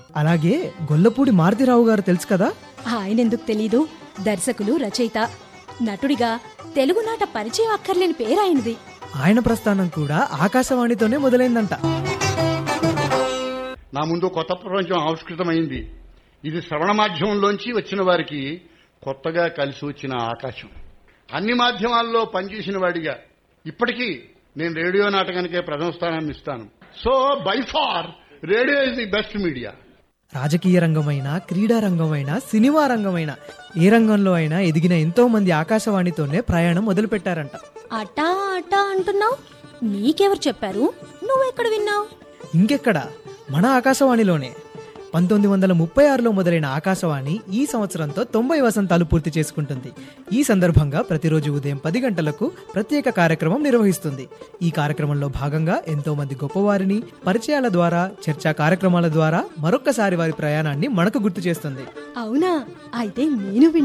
అలాగే గొల్లపూడి మారుతిరావు గారు తెలుసు కదా ఆయనెందుకు తెలీదు దర్శకులు రచయిత నటుడిగా తెలుగునాట పరిచయం అక్కర్లేని పేరాయనది ఆయన ప్రస్థానం కూడా ఆకాశవాణితోనే మొదలైందంట నా ముందు కొత్త ప్రపంచం ఆవిష్కృతమైంది ఇది శ్రవణ మాధ్యమంలోంచి వచ్చిన వారికి కొత్తగా కలిసి వచ్చిన ఆకాశం అన్ని మాధ్యమాల్లో పనిచేసిన వాడిగా ఇప్పటికీ నేను రేడియో నాటకానికే ప్రథమ స్థానాన్ని ఇస్తాను so by far radio is the best media రాజకీయ రంగమైన క్రీడా రంగమైన సినిమా రంగమైన ఏ రంగంలో అయినా ఎదిగిన ఎంతో మంది ఆకాశవాణితోనే ప్రయాణం మొదలుపెట్టారంట అటా అటా అంటున్నావు నీకెవరు చెప్పారు నువ్వెక్కడ విన్నావు ఇంకెక్కడ మన ఆకాశవాణిలోనే పంతొమ్మిది వందల ముప్పై ఆరులో మొదలైన ఆకాశవాణి ఈ సంవత్సరంతో తొంభై వసంతాలు పూర్తి చేసుకుంటుంది ఈ సందర్భంగా ప్రతిరోజు ఉదయం పది గంటలకు ప్రత్యేక కార్యక్రమం నిర్వహిస్తుంది ఈ కార్యక్రమంలో భాగంగా ఎంతో మంది గొప్పవారిని పరిచయాల ద్వారా చర్చా కార్యక్రమాల ద్వారా మరొక్కసారి వారి ప్రయాణాన్ని మనకు గుర్తు చేస్తుంది అవునా అయితే నేను వింటాను